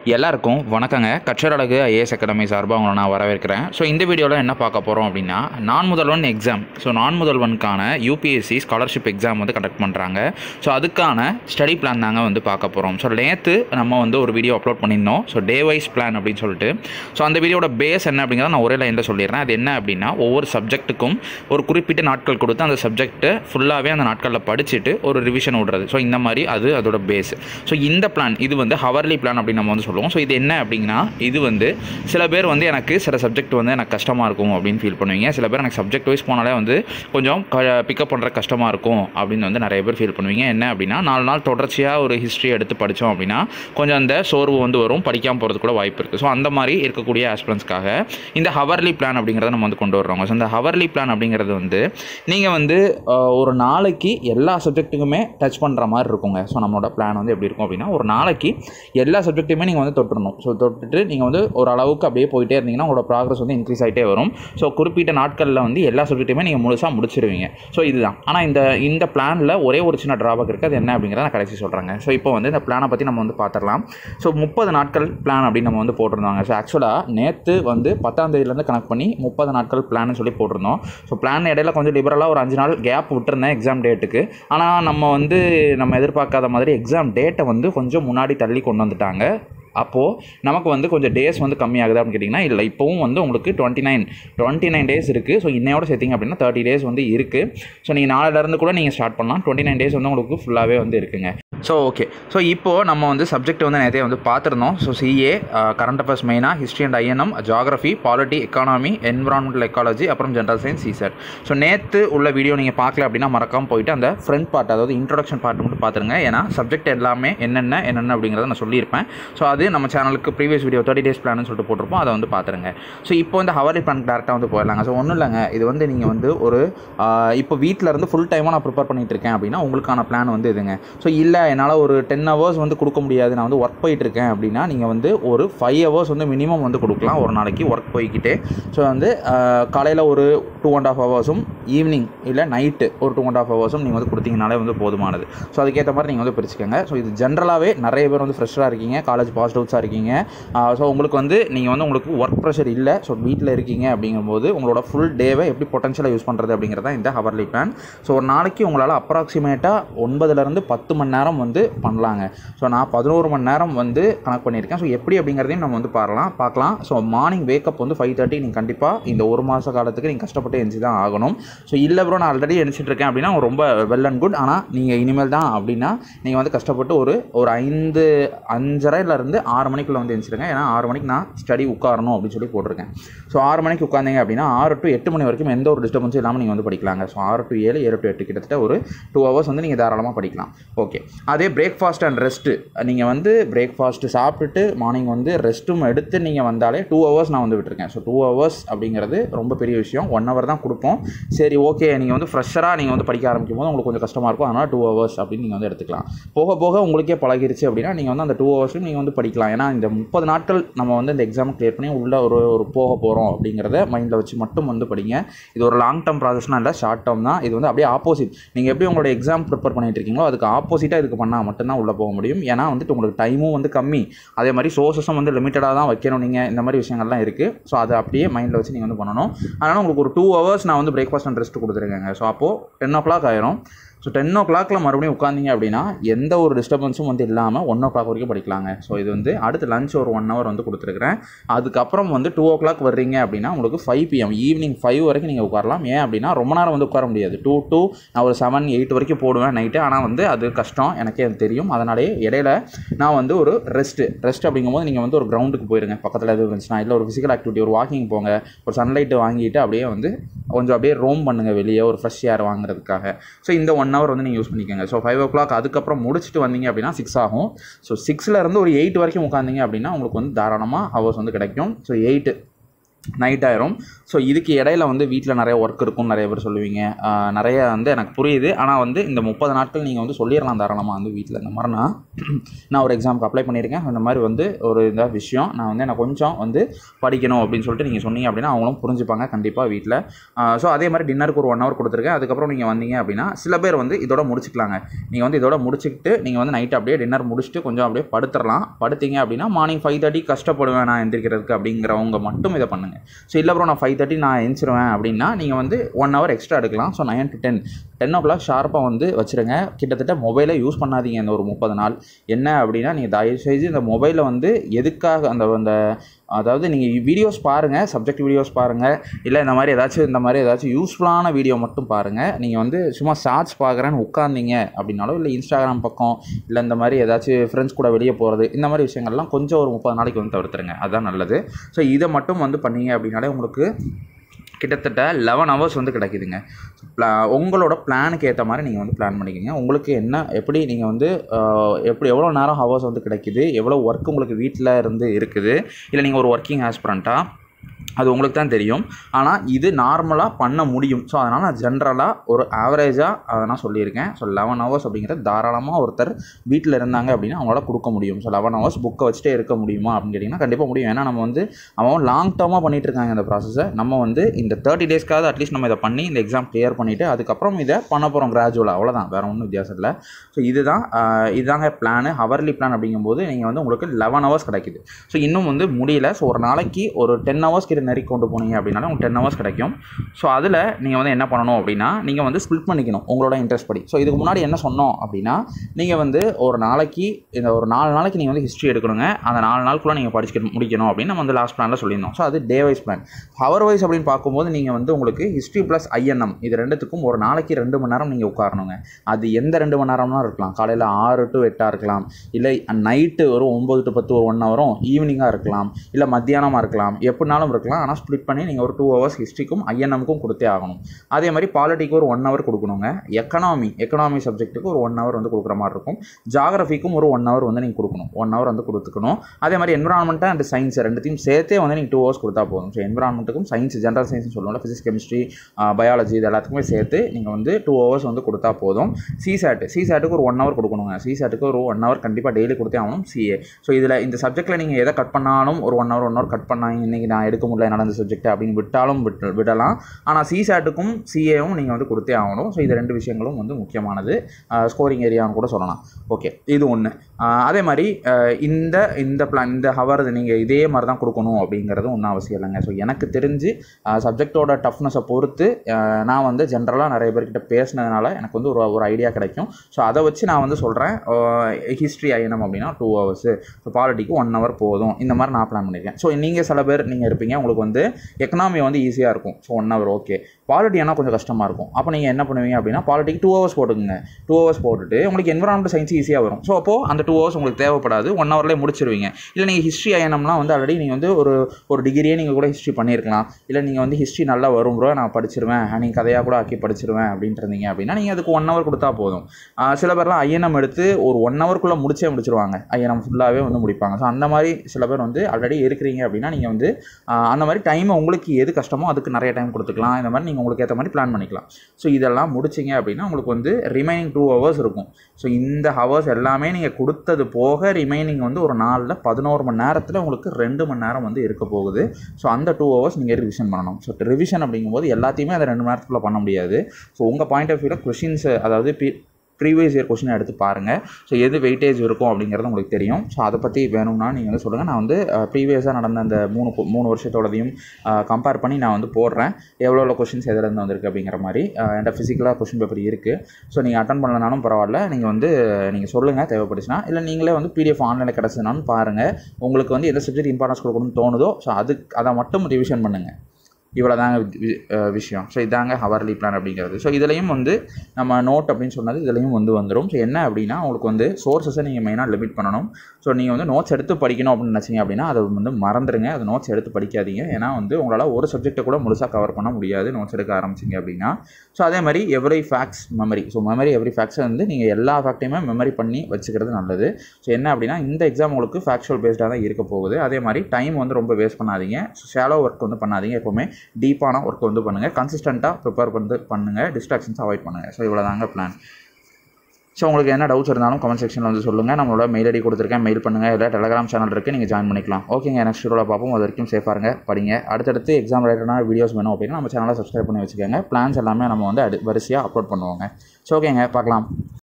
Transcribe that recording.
எல்லாருக்கும் வணக்கங்க கற்றழகு IAS academy சார்பாக உங்களை நான் வரவேற்கிறேன் ஸோ இந்த வீடியோவில் என்ன பார்க்க போகிறோம் அப்படின்னா நான் முதல்வன் எக்ஸாம் ஸோ நான் முதல்வனுக்கான யூபிஎஸ்சி ஸ்காலர்ஷிப் எக்ஸாம் வந்து கண்டக்ட் பண்ணுறாங்க ஸோ அதுக்கான ஸ்டடி பிளான் தாங்க வந்து பார்க்க போகிறோம் ஸோ நேற்று நம்ம வந்து ஒரு வீடியோ அப்லோட் பண்ணியிருந்தோம் ஸோ டே வைஸ் பிளான் அப்படின்னு சொல்லிட்டு ஸோ அந்த வீடியோட பேஸ் என்ன அப்படிங்கிறத நான் ஒரே லைனில் சொல்லிடுறேன் அது என்ன அப்படின்னா ஒவ்வொரு சப்ஜெக்ட்டுக்கும் ஒரு குறிப்பிட்ட நாட்கள் கொடுத்து அந்த சப்ஜெக்ட்டை ஃபுல்லாகவே அந்த நாட்களில் படிச்சுட்டு ஒரு ரிவிஷன் விடுறது ஸோ இந்த மாதிரி அது அதோட பேஸ் ஸோ இந்த பிளான் இது வந்து ஹவர்லி பிளான் அப்படின்னு நம்ம வந்து சொல்லுவோம் ஸோ இது என்ன அப்படின்னா இது வந்து சில பேர் வந்து எனக்கு சில சப்ஜெக்ட் வந்து எனக்கு கஷ்டமாக இருக்கும் அப்படின்னு ஃபீல் பண்ணுவீங்க சில பேர் எனக்கு சப்ஜெக்ட் வைஸ் போனாலே வந்து கொஞ்சம் பிக்கப் பண்ணுற கஷ்டமாக இருக்கும் அப்படின்னு வந்து நிறைய பேர் ஃபீல் பண்ணுவீங்க என்ன அப்படின்னா நாலு நாள் தொடர்ச்சியாக ஒரு ஹிஸ்ட்ரி எடுத்து படித்தோம் அப்படின்னா கொஞ்சம் அந்த சோர்வு வந்து வரும் படிக்காமல் போகிறது கூட வாய்ப்பு இருக்குது ஸோ அந்த மாதிரி இருக்கக்கூடிய ஆஸ்பிரன்ஸ்க்காக இந்த ஹவர்லி பிளான் அப்படிங்கிறத நம்ம வந்து கொண்டு வர்றோம் ஸோ இந்த ஹவர்லி பிளான் அப்படிங்கிறது வந்து நீங்கள் வந்து அஹ், ஒரு நாளைக்கு எல்லா சப்ஜெக்ட்டுக்குமே டச் பண்ணுற மாதிரி இருக்குங்க ஸோ நம்மளோட பிளான் வந்து எப்படி இருக்கும் அப்படின்னா ஒரு நாளைக்கு எல்லா சப்ஜெக்ட்டுமே நீங்கள் வந்து தொட்டுறணும் ஸோ தொட்டுட்டு நீங்கள் வந்து ஒரு அளவுக்கு அப்படியே போயிட்டே இருந்தீங்கன்னா உங்களோட ப்ராக்ரஸ் வந்து இன்க்ரீஸ் ஆகிட்டே வரும் ஸோ குறிப்பிட்ட நாட்களில் வந்து எல்லா சப்ஜெக்ட்டுமே நீங்கள் முழுசாக முடிச்சிருவீங்க ஸோ இதுதான் ஆனால் இந்த இந்த பிளானில் ஒரே ஒரு சின்ன ட்ராபேக் இருக்குது அது என்ன அப்படிங்கிறத நான் கடைசி சொல்கிறேங்க ஸோ இப்போ வந்து இந்த பிளானை பற்றி நம்ம வந்து பார்த்துடலாம் ஸோ முப்பது நாட்கள் பிளான் அப்படின்னு நம்ம வந்து போட்டிருந்தாங்க ஸோ ஆக்சுவலாக நேற்று வந்து பத்தாம் தேதியிலேருந்து கனெக்ட் பண்ணி முப்பது நாட்கள் பிளான்னு சொல்லி போட்டிருந்தோம் ஸோ பிளான் இடையில கொஞ்சம் லிபரலாக ஒரு அஞ்சு நாள் கேப் விட்டுருந்தேன் எக்ஸாம் டேட்டுக்கு ஆனால் நம்ம வந்து நம்ம எதிர்பார்க்காத மாதிரி எக்ஸாம் டேட்டை வந்து கொஞ்சம் முன்னாடி தள்ளி கொண்டு வந்துட்டாங்க அப்போது நமக்கு வந்து கொஞ்சம் டேஸ் வந்து கம்மியாகுது அப்படின்னு கேட்டிங்கன்னா இல்லை இப்போவும் வந்து உங்களுக்கு twenty nine twenty nine days இருக்குது ஸோ இன்னையோட சேர்த்திங்க அப்படின்னா தேர்ட்டி டேஸ் வந்து இருக்குது ஸோ நீங்கள் நாளிலேருந்து கூட நீங்கள் ஸ்டார்ட் பண்ணலாம் டுவெண்ட்டி நைன் டேஸ் வந்து உங்களுக்கு ஃபுல்லாகவே வந்து இருக்குங்க ஸோ ஓகே ஸோ இப்போது நம்ம வந்து சப்ஜெக்ட் வந்து நேற்றே வந்து பார்த்துருந்தோம் ஸோ சிஏ கரண்ட் அஃபேர்ஸ் மெயினாக history and INM geography polity economy environmental ecology அப்புறம் ஜென்ரல் சயின்ஸ் சிசெட் ஸோ நேற்று உள்ள வீடியோ நீங்கள் பார்க்கல அப்படின்னா மறக்காமல் போயிட்டு அந்த ஃப்ரண்ட் பார்ட் அதாவது இன்ட்ரொடக்ஷன் பார்ட் மட்டும் பார்த்துருங்க ஏன்னா சப்ஜெக்ட் எல்லாமே என்னென்ன என்னென்ன அப்படிங்கிறத நான் சொல்லியிருப்பேன் ஸோ அது நம்ம சேனலுக்கு ப்ரீவியஸ் வீடியோ தேர்ட்டி டேஸ் பிளான்னு சொல்லிட்டு போட்டிருப்போம் அதை வந்து பார்த்துருங்க ஸோ இப்போ வந்து ஹவர்லி பிளான் டேரெக்டாக வந்து போயிடலாங்க ஸோ ஒன்றும் இல்லைங்க இது வந்து நீங்கள் வந்து ஒரு ஆஹ், இப்போ வீட்டில் இருந்து ஃபுல் டைமாக நான் ப்ரிப்பேர் பண்ணிட்டு இருக்கேன் அப்படின்னா உங்களுக்கான பிளான் வந்து இதுங்க ஸோ இல்லை என்னால் ஒரு டென் ஹவர்ஸ் வந்து கொடுக்க முடியாது நான் வந்து ஒர்க் போயிட்டு இருக்கேன் அப்படின்னா நீங்கள் வந்து ஒரு ஃபைவ் ஹவர்ஸ் வந்து மினிமம் வந்து கொடுக்கலாம் ஒரு நாளைக்கு ஒர்க் போய்க்கிட்டே ஸோ வந்து காலையில் ஒரு டூ அண்ட் ஆஃப் ஹவர்ஸும் ஈவினிங் இல்லை நைட்டு ஒரு டூ அண்ட் ஆஃப் ஹவர்ஸும் நீங்கள் வந்து கொடுத்தீங்கனாலே வந்து போதுமானது ஸோ அதுக்கேற்ற மாதிரி நீங்கள் வந்து பிரிச்சுக்கோங்க ஸோ இது ஜென்ரலாகவே நிறைய பேர் வந்து ஃப்ரெஷ்ஷாக இருக்கீங்க காலேஜ் பாஸ் அவுட்ஸாக இருக்கீங்க ஸோ உங்களுக்கு வந்து நீங்கள் வந்து உங்களுக்கு ஒர்க் ப்ரெஷர் இல்லை ஸோ வீட்டில் இருக்கீங்க அப்படிங்கும்போது உங்களோட ஃபுல் டேவை எப்படி பொட்டன்ஷியலாக யூஸ் பண்ணுறது அப்படிங்கிறத இந்த ஹவர்லி பிளான் ஸோ ஒரு நாளைக்கு உங்களால் அப்ராக்சிமேட்டாக ஒன்பதுலேருந்து பத்து மணி நேரம் வந்து பண்ணலாங்க ஸோ நான் பதினோரு மணி நேரம் வந்து கணக்கு பண்ணியிருக்கேன் ஸோ எப்படி அப்படிங்கிறதையும் நம்ம வந்து பார்க்கலாம் பார்க்கலாம் ஸோ மார்னிங் வேக்கப் வந்து ஃபைவ் தேர்ட்டி நீங்கள் கண்டிப்பாக இந்த ஒரு மாத காலத்துக்கு நீங்கள் கஷ்டப்பட்டு எழுந்து தான் ஆகணும் ஸோ இல்லை ப்ரோ நான் ஆல்ரெடி எழுந்திட்டு இருக்கேன் அப்படின்னா ரொம்ப வெல் அண்ட் குட் ஆனால் நீங்கள் இனிமேல் தான் அப்படின்னா நீங்கள் வந்து கஷ்டப்பட்டு ஒரு ஒரு ஐந்து அஞ்சரைலேருந்து ஆறு மணிக்குள்ளே வந்து எழுந்திருங்க ஏன்னா ஆறு மணிக்கு நான் ஸ்டடி உட்காரணும் அப்படின்னு சொல்லி போட்டிருக்கேன் ஸோ ஆறு மணிக்கு உட்காந்தீங்க அப்படின்னா ஆறு டு எட்டு மணி வரைக்கும் எந்த ஒரு டிஸ்டர்பன்ஸும் இல்லாமல் நீங்கள் வந்து படிக்கலாங்க ஸோ ஆறு டு ஏழு ஏழு டு எட்டு கிட்டத்தட்ட ஒரு டூ ஹவர்ஸ் வந்து நீங்கள் தாராளமாக படிக்கலாம் ஓகே அதே பிரேக்ஃபாஸ்ட் அண்ட் ரெஸ்ட்டு நீங்கள் வந்து பிரேக்ஃபாஸ்ட்டு சாப்பிட்டுட்டு மார்னிங் வந்து ரெஸ்ட்டும் எடுத்து நீங்கள் வந்தாலே டூ ஹவர்ஸ் நான் வந்து விட்டுருக்கேன் ஸோ டூ ஹவர்ஸ் அப்படிங்கிறது ரொம்ப பெரிய விஷயம் ஒன் ஹவர் தான் கொடுப்போம் சரி ஓகே நீங்கள் வந்து ஃப்ரெஷராக நீங்கள் வந்து படிக்க ஆரம்பிக்கும் போது உங்களுக்கு கொஞ்சம் கஷ்டமாக இருக்கும் அதனால் டூ ஹவர்ஸ் அப்படின்னு நீங்கள் வந்து எடுத்துக்கலாம் போக போக உங்களுக்கே பழகிருச்சு அப்படின்னா நீங்கள் வந்து அந்த டூ ஹவர்ஸும் நீங்கள் வந்து படிக்கலாம் ஏன்னா இந்த முப்பது நாட்கள் நம்ம வந்து இந்த எக்ஸாம் கிளியர் பண்ணி உள்ள ஒரு ஒரு போக போகிறோம் அப்படிங்கிறத மைண்டில் வச்சு மட்டும் வந்து படிங்க இது ஒரு லாங் டேர்ம் ப்ராசஸ்னால் இல்லை ஷார்ட் டேர்ம் தான் இது வந்து அப்படியே ஆப்போசிட் நீங்கள் எப்படி உங்களோட எக்ஸாம் ப்ரிப்பேர் பண்ணிட்டு இருக்கீங்களோ அதுக்கு ஆப்போசிட்டாக இதுக்கு பண்ணால் மட்டும்தான் உள்ளே போக முடியும் ஏன்னா வந்துட்டு உங்களுக்கு டைமும் வந்து கம்மி அதே மாதிரி சோர்ஸஸும் வந்து லிமிட்டடாக தான் வைக்கணும் நீங்கள் இந்த மாதிரி விஷயங்கள்லாம் இருக்குது ஸோ அதை அப்படியே மைண்டில் வச்சு நீங்கள் வந்து பண்ணணும் அதனால் உங்களுக்கு ஒரு டூ ஹவர்ஸ் நான் வந்து பிரேக்ஃபாஸ்ட் அண்ட் ரெஸ்ட் கொடுத்துருக்கேங்க ஸோ அப்போது டென் ஓ கிளாக் ஆயிரும் ஸோ டென் ஓ கிளாக்ல மறுபடியும் உட்காந்தீங்க அப்படின்னா எந்த ஒரு டிஸ்டர்பன்ஸும் வந்து இல்லாமல் ஒன் ஓ கிளாக் வரைக்கும் படிக்கலாங்க ஸோ இது வந்து அடுத்து லஞ்ச் ஒரு ஒன் ஹவர் வந்து கொடுத்துருக்குறேன் அதுக்கப்புறம் வந்து டூ ஓ கிளாக் வர்றீங்க அப்படின்னா உங்களுக்கு ஃபைவ் பிஎம் ஈவினிங் ஃபைவ் வரைக்கும் நீங்கள் உட்காரலாம் ஏன் அப்படின்னா ரொம்ப நேரம் வந்து உட்கார முடியாது டூ டூ நான் ஒரு செவன் எயிட் வரைக்கும் போடுவேன் நைட்டு ஆனால் வந்து அது கஷ்டம் எனக்கே அது தெரியும் அதனாலே இடையில நான் வந்து ஒரு ரெஸ்ட்டு ரெஸ்ட் அப்படிங்கும்போது நீங்கள் வந்து ஒரு கிரவுண்டுக்கு போயிருங்க பக்கத்தில் எதுவும் இருந்துச்சுன்னா இல்லை ஒரு ஃபிசிக்கல் ஆக்டிவிட்டி ஒரு வாக்கிங் போங்க ஒரு சன்லைட்டு வாங்கிட்டு அப்படியே வந்து கொஞ்சம் அப்படியே ரோம் பண்ணுங்கள் வெளியே ஒரு ஃப்ரெஷ் ஏர் வாங்குறதுக்காக ஸோ இந்த ஒன் ஹவர் வந்து நீங்கள் யூஸ் பண்ணிக்கோங்க ஸோ ஃபைவ் ஓ கிளாக் அதுக்கப்புறம் முடிச்சுட்டு வந்தீங்க அப்படின்னா சிக்ஸ் ஆகும் ஸோ சிக்ஸில் இருந்து ஒரு எயிட் வரைக்கும் உட்காந்தீங்க அப்படின்னா உங்களுக்கு வந்து தாராளமாக ஹவர்ஸ் வந்து கிடைக்கும் ஸோ எயிட்டு நைட் ஆயிரும் ஸோ இதுக்கு இடையில வந்து வீட்டில் நிறைய ஒர்க் இருக்கும் நிறைய பேர் சொல்லுவீங்க ஆஹ் நிறைய வந்து எனக்கு புரியுது ஆனால் வந்து இந்த முப்பது நாட்கள் நீங்கள் வந்து சொல்லிடலாம் தாராளமாக வந்து வீட்டில் இந்த மாதிரி நான் நான் ஒரு எக்ஸாமுக்கு அப்ளை பண்ணியிருக்கேன் இந்த மாதிரி வந்து ஒரு இந்த விஷயம் நான் வந்து எனக்கு கொஞ்சம் வந்து படிக்கணும் அப்படின்னு சொல்லிட்டு நீங்கள் சொன்னீங்க அப்படின்னா அவங்களும் புரிஞ்சுப்பாங்க கண்டிப்பாக வீட்டில் ஸோ அதே மாதிரி டின்னருக்கு ஒரு ஒன் ஹவர் கொடுத்துருக்கேன் அதுக்கப்புறம் நீங்கள் வந்தீங்க அப்படின்னா சில பேர் வந்து இதோட முடிச்சுக்கலாங்க நீங்கள் வந்து இதோட முடிச்சுக்கிட்டு நீங்கள் வந்து நைட் அப்படியே டின்னர் முடிச்சுட்டு கொஞ்சம் அப்படியே படுத்துடலாம் படுத்தீங்க அப்படின்னா மார்னிங் ஃபைவ் தேர்ட்டி கஷ்டப்படுவேன் நான் எந்திரிக்கிறதுக்கு அப்படிங்கிறவங்க மட்டும் இதை பண்ணுங்கள் ஸோ இல்லை ப்ரோ நான் ஃபைவ் தேர்ட்டி நான் எந்திரிச்சிருவேன் அப்படின்னா நீங்கள் வந்து ஒன் ஹவர் எக்ஸ்ட்ரா எடுக்கலாம் so nine to ten ten o'clock ஷார்ப்பாக வந்து வச்சுருங்க கிட்டத்தட்ட மொபைலை யூஸ் பண்ணாதீங்க இந்த ஒரு முப்பது நாள் என்ன அப்படின்னா நீங்கள் தயவுசெய்து இந்த மொபைலில் வந்து எதுக்காக அந்த அந்த அதாவது நீங்கள் வீடியோஸ் பாருங்கள் சப்ஜெக்ட் வீடியோஸ் பாருங்கள் இல்லை இந்த மாதிரி ஏதாச்சும் இந்த மாதிரி ஏதாச்சும் யூஸ்ஃபுல்லான வீடியோ மட்டும் பாருங்கள் நீங்கள் வந்து சும்மா ஷார்ட்ஸ் பார்க்குறேன்னு உட்காந்தீங்க அப்படின்னாலும் இல்லை இன்ஸ்டாகிராம் பக்கம் இல்லை இந்த மாதிரி ஏதாச்சும் ஃப்ரெண்ட்ஸ் கூட வெளியே போகிறது இந்த மாதிரி விஷயங்கள்லாம் கொஞ்சம் ஒரு முப்பது நாளைக்கு வந்து தவிர்த்துருங்க அதுதான் நல்லது ஸோ இதை மட்டும் வந்து பண்ணீங்க அப்படின்னாலே உங்களுக்கு கிட்டத்தட்ட லெவன் ஹவர்ஸ் வந்து கிடைக்குதுங்க ப்ளா உங்களோட பிளானுக்கு ஏற்ற மாதிரி நீங்கள் வந்து பிளான் பண்ணிக்கோங்க உங்களுக்கு என்ன எப்படி நீங்கள் வந்து ஆஹ், எப்படி எவ்வளோ நேரம் ஹவர்ஸ் வந்து கிடைக்குது எவ்வளோ ஒர்க் உங்களுக்கு வீட்டில் இருந்து இருக்குது இல்லை நீங்கள் ஒரு ஒர்க்கிங் ஆஸ்பிரண்ட்டாக அது உங்களுக்கு தான் தெரியும் ஆனால் இது நார்மலாக பண்ண முடியும் ஸோ அதனால் நான் ஜென்ரலாக ஒரு ஆவரேஜாக அதை நான் சொல்லியிருக்கேன் ஸோ லெவன் ஹவர்ஸ் அப்படிங்கிறது தாராளமாக ஒருத்தர் வீட்டில் இருந்தாங்க அப்படின்னா அவங்களால கொடுக்க முடியும் ஸோ லெவன் ஹவர்ஸ் புக்கை வச்சுட்டே இருக்க முடியுமா அப்படின்னு கேட்டிங்கன்னா கண்டிப்பாக முடியும் ஏன்னா நம்ம வந்து அவன் லாங் டேர்மாக பண்ணிட்டு இருக்காங்க இந்த ப்ராசஸை நம்ம வந்து இந்த தேர்ட்டி டேஸ்க்காவது அட்லீஸ்ட் நம்ம இதை பண்ணி இந்த எக்ஸாம் கிளியர் பண்ணிவிட்டு அதுக்கப்புறம் இதை பண்ண போகிறோம் கிராஜுவலாக அவ்வளோதான் வேறு ஒன்றும் வித்தியாசம் இல்லை ஸோ இதுதான் ஆஹ், இதுதாங்க பிளானு ஹவர்லி பிளான் அப்படிங்கும்போது நீங்கள் வந்து உங்களுக்கு லெவன் ஹவர்ஸ் கிடைக்குது ஸோ இன்னும் வந்து முடியல ஸோ ஒரு நாளைக்கு ஒரு டென் ஹவர்ஸ் கிட்ட நெருக்கி கொண்டு போனீங்க அப்படின்னாலும் உங்களுக்கு டென் ஹவர்ஸ் கிடைக்கும் ஸோ அதில் நீங்கள் வந்து என்ன பண்ணணும் அப்படின்னா நீங்கள் வந்து ஸ்ப்ளிட் பண்ணிக்கணும் உங்களோட இன்ட்ரெஸ்ட் படி ஸோ இதுக்கு முன்னாடி என்ன சொன்னோம் அப்படின்னா நீங்கள் வந்து ஒரு நாளைக்கு இந்த ஒரு நாலு நாளைக்கு நீங்கள் வந்து ஹிஸ்ட்ரி எடுக்கணுங்க அந்த நாலு நாளுக்குள்ளே நீங்கள் படிச்சுக்க முடிக்கணும் அப்படின்னு நம்ம வந்து லாஸ்ட் பிளானில் சொல்லியிருந்தோம் ஸோ அது day wise plan hour wise அப்படின்னு பார்க்கும்போது நீங்கள் வந்து உங்களுக்கு ஹிஸ்ட்ரி ப்ளஸ் ஐஎன்எம் இது ரெண்டுத்துக்கும் ஒரு நாளைக்கு ரெண்டு மணி நேரம் நீங்கள் உட்காரணுங்க அது எந்த ரெண்டு மணி நேரம்லாம் இருக்கலாம் காலையில் ஆறு டு எட்டாக இருக்கலாம் இல்லை நைட்டு ஒரு ஒம்பது டு பத்து ஒரு ஒன் ஹவரும் ஈவினிங்காக இருக்கலாம் இல்லை மத்தியானமாக இருக்கலாம் எப்படினாலும் இருக்கலாம் ஆனால் ஸ்ப்ளிட் பண்ணி நீங்கள் ஒரு டூ ஹவர்ஸ் ஹிஸ்ட்ரிக்கும் ஐஎன்எம்க்கும் கொடுத்தே ஆகணும் அதே மாதிரி பாலிட்டிக்கு ஒரு ஒன் ஹவர் கொடுக்கணுங்க எக்கனாமி எக்கனாமி சப்ஜெக்ட்டுக்கு ஒரு ஒன் ஹவர் வந்து கொடுக்குற மாதிரி இருக்கும் ஜாகிரஃபிக்கும் ஒரு ஒன் ஹவர் வந்து நீங்கள் கொடுக்கணும் ஒன் ஹவர் வந்து கொடுத்துக்கணும் அதே மாதிரி என்விரான்மெண்ட்டு அண்ட் சயின்ஸ் ரெண்டுத்தையும் சேர்த்தே வந்து நீங்கள் டூ ஹவர்ஸ் கொடுத்தா போதும் ஸோ என்விரான்மெண்ட்டுக்கும் சயின்ஸ் ஜென்ரல் சயின்ஸ் சொல்லுவோம்ல ஃபிசிக்ஸ் கெமிஸ்ட்ரி பயாலஜி இது எல்லாத்துக்குமே சேர்த்து நீங்கள் வந்து டூ ஹவர்ஸ் வந்து கொடுத்தா போதும் சிசாட் சிசாட்டுக்கு ஒரு ஒன் ஹவர் கொடுக்கணுங்க சிசாட்டுக்கு ஒரு ஒன் ஹவர் கண்டிப்பாக டெய்லி கொடுத்தே ஆகணும் சிஏ ஸோ இதில் இந்த சப்ஜெக்ட்டில் நீங்கள் எதை கட் பண்ணாலும் ஒரு one hour one hour cut பண்ணாங்க இன்றைக்கி நான் எடுக்க முடியல நடந்த சப்ஜெக்ட் அப்படின்னு விட்டாலும் விட்டு விடலாம் ஆனால் சிசாட்டுக்கும் சிஏவும் நீங்கள் வந்து கொடுத்தே ஆகணும் ஸோ இது ரெண்டு விஷயங்களும் வந்து முக்கியமானது ஸ்கோரிங் ஏரியான்னு கூட சொல்லலாம் ஓகே இது ஒன்று அதே மாதிரி அஹ், இந்த இந்த பிளான் இந்த ஹவர் நீங்கள் இதே மாதிரி தான் கொடுக்கணும் அப்படிங்கிறது ஒன்றும் அவசியம் இல்லைங்க ஸோ எனக்கு தெரிஞ்சு சப்ஜெக்டோட டஃப்னஸை பொறுத்து அஹ், நான் வந்து ஜென்ரலாக நிறைய பேர்கிட்ட பேசினதுனால எனக்கு வந்து ஒரு ஒரு ஐடியா கிடைக்கும் ஸோ அதை வச்சு நான் வந்து சொல்கிறேன் ஹிஸ்ட்ரி ஐஎன்எம் அப்படின்னா டூ ஹவர்ஸு ஸோ பாலிட்டிக்கு ஒன் ஹவர் போதும் இந்த மாதிரி நான் பிளான் பண்ணியிருக்கேன் ஸோ நீங்கள் சில பேர் நீங்கள் இருப்பீங்க உங்களுக்கு வந்து எக்கனாமி வந்து ஈஸியாக இருக்கும் so one hour okay polity ஆனால் கொஞ்சம் கஷ்டமாக இருக்கும் அப்போ நீங்கள் என்ன பண்ணுவீங்க அப்படின்னா பாலிட்டிக்கு டூ ஹவர்ஸ் போட்டுக்குங்க டூ ஹவர்ஸ் போட்டுட்டு உங்களுக்கு என்விரான்மெண்ட் சயின்ஸ் ஈஸியாக வரும் ஸோ அப்போது அந்த டூ ஹவர்ஸ் உங்களுக்கு தேவைப்படாது ஒன் ஹவர்லேயே முடிச்சிருவீங்க இல்லை நீங்கள் ஹிஸ்ட்ரி ஐஎன்எம்லாம் வந்து ஆல்ரெடி நீங்கள் வந்து ஒரு ஒரு டிகிரியே நீங்கள் கூட ஹிஸ்ட்ரி பண்ணியிருக்கலாம் இல்லை நீங்கள் வந்து ஹிஸ்ட்ரி நல்லா வரும் ப்ரோ நான் படிச்சிருவேன் நீங்கள் கதையாக கூட ஆக்கி படிச்சிருவேன் அப்படின்ட்டு இருந்தீங்க அப்படின்னா நீங்கள் அதுக்கு ஒன் ஹவர் கொடுத்தா போதும் ஆஹ் சில பேர்லாம் ஐஎன்எம் எடுத்து ஒரு ஒன் ஹவர்க்குள்ளே முடிச்சே முடிச்சிருவாங்க ஐஎன்எம் ஃபுல்லாகவே வந்து முடிப்பாங்க ஸோ அந்த மாதிரி சில பேர் வந்து ஆல்ரெடி இருக்கிறீங்க அப்படின்னா நீங்கள் வந்து ஆஹ் அந்த மாதிரி டைமை உங்களுக்கு எது கஷ்டமோ அதுக்கு நிறைய டைம் கொடுத்துக்கலாம் இந்த மாதிரி நீங்கள் உங்களுக்கு ஏற்ற மாதிரி பிளான் பண்ணிக்கலாம் ஸோ இதெல்லாம் முடிச்சிங்க அப்படின்னா உங்களுக்கு வந்து ரிமைனிங் டூ ஹவர்ஸ் இருக்கும் ஸோ இந்த ஹவர்ஸ் எல்லாமே நீங்கள் கொடுத்தது போக ரிமைனிங் வந்து ஒரு நாளில் பதினோரு மணி நேரத்தில் உங்களுக்கு ரெண்டு மணி நேரம் வந்து இருக்க போகுது ஸோ அந்த டூ ஹவர்ஸ் நீங்கள் ரிவிஷன் பண்ணணும் ஸோ ரிவிஷன் அப்படிங்கும்போது எல்லாத்தையுமே அந்த ரெண்டு மணி நேரத்துக்குள்ள பண்ண முடியாது ஸோ உங்கள் பாயிண்ட் ஆஃப் வியூவில் கொஷின்ஸ் அதாவது பி ப்ரீவியஸ் இயர் கொஷினை எடுத்து பாருங்கள் ஸோ எது வெயிட்டேஜ் இருக்கும் அப்படிங்கிறது உங்களுக்கு தெரியும் ஸோ அதை பற்றி வேணும்னா நீங்கள் வந்து சொல்லுங்கள் நான் வந்து ப்ரீவியஸாக நடந்த அந்த மூணு பொ- மூணு வருஷத்தோடதையும் கம்பேர் பண்ணி நான் வந்து போடுறேன் எவ்வளோ எவ்வளோ கொஷின்ஸ் எதுலேருந்து வந்திருக்கு அப்படிங்கிற மாதிரி அஹ், என்கிட்ட ஃபிசிக்கலாக கொஷின் பேப்பர் இருக்குது ஸோ நீங்கள் அட்டன் பண்ணலனாலும் பரவாயில்ல நீங்கள் வந்து நீங்கள் சொல்லுங்கள் தேவைப்பட்டுச்சுன்னா இல்லை நீங்களே வந்து பிடிஎஃப் ஆன்லைனில் கிடச்சதுனாலும் பாருங்கள் உங்களுக்கு வந்து எந்த சப்ஜெக்ட் இம்பார்ட்டன்ஸ் கொடுக்கணும்னு தோணுதோ ஸோ அதுக்கு அதை மட்டும் ரிவிஷன் பண்ணுங்கள் இவ்வளோ தாங்க வி- அஹ் விஷயம் ஸோ இதாங்க ஹவர்லி பிளான் அப்படிங்கிறது ஸோ இதுலேயும் வந்து நம்ம நோட் அப்படின்னு சொன்னது இதுலேயும் வந்து வந்துடும் ஸோ என்ன அப்படின்னா உங்களுக்கு வந்து சோர்ஸஸை நீங்கள் மெயினாக லிமிட் பண்ணணும் ஸோ நீங்கள் வந்து நோட்ஸ் எடுத்து படிக்கணும் அப்படின்னு நினச்சிங்க அப்படின்னா அதை வந்து மறந்துடுங்க அது நோட்ஸ் எடுத்து படிக்காதீங்க ஏன்னா வந்து உங்களால் ஒரு சப்ஜெக்ட்டை கூட முழுசாக கவர் பண்ண முடியாது நோட்ஸ் எடுக்க ஆரம்பிச்சிங்க அப்படின்னா ஸோ அதே மாதிரி every facts memory so memory every ஃபேக்ட்ஸை வந்து நீங்கள் எல்லா ஃபேக்ட்டையுமே மெமரி பண்ணி வச்சுக்கிறது நல்லது ஸோ என்ன அப்படின்னா இந்த எக்ஸாம் உங்களுக்கு ஃபேக்சுவல் பேஸ்டாக தான் இருக்க போகுது அதே மாதிரி டைம் வந்து ரொம்ப வேஸ்ட் பண்ணாதீங்க ஷேலோ ஒர்க் வந்து பண்ணாதீங்க எப்போவுமே டீப்பான ஒர்க் வந்து பண்ணுங்கள் கன்சிஸ்டண்ட்டாக ப்ரிப்பேர் வந்து பண்ணுங்கள் டிஸ்ட்ராக்ஷன்ஸ் அவாய்ட் பண்ணுங்கள் ஸோ இவ்வளோ தாங்க பிளான் ஸோ உங்களுக்கு என்ன டவுட்ஸ் இருந்தாலும் கமெண்ட் செக்ஷனில் வந்து சொல்லுங்கள் நம்மளோட மெயில் ஐடி கொடுத்துருக்கேன் மெயில் பண்ணுங்கள் இல்லை டெலகிராம் சேனல் இருக்குது நீங்கள் ஜாயின் பண்ணிக்கலாம் ஓகேங்க நெக்ஸ்ட் வீடியோவில் பார்ப்போம் அது வரைக்கும் சேஃபாக இருங்க படிங்க அடுத்தடுத்து எக்ஸாம் ரிலேட்டடான வீடியோஸ் வேணும் அப்படின்னா நம்ம சேனலை சப்ஸ்கிரைப் பண்ணி வச்சுக்கோங்க பிளான்ஸ் எல்லாமே நம்ம வந்து அடி வரிசையாக அப்லோட் பண்ணுவோங்க ஸோ ஓகேங்க பார்க்கலாம்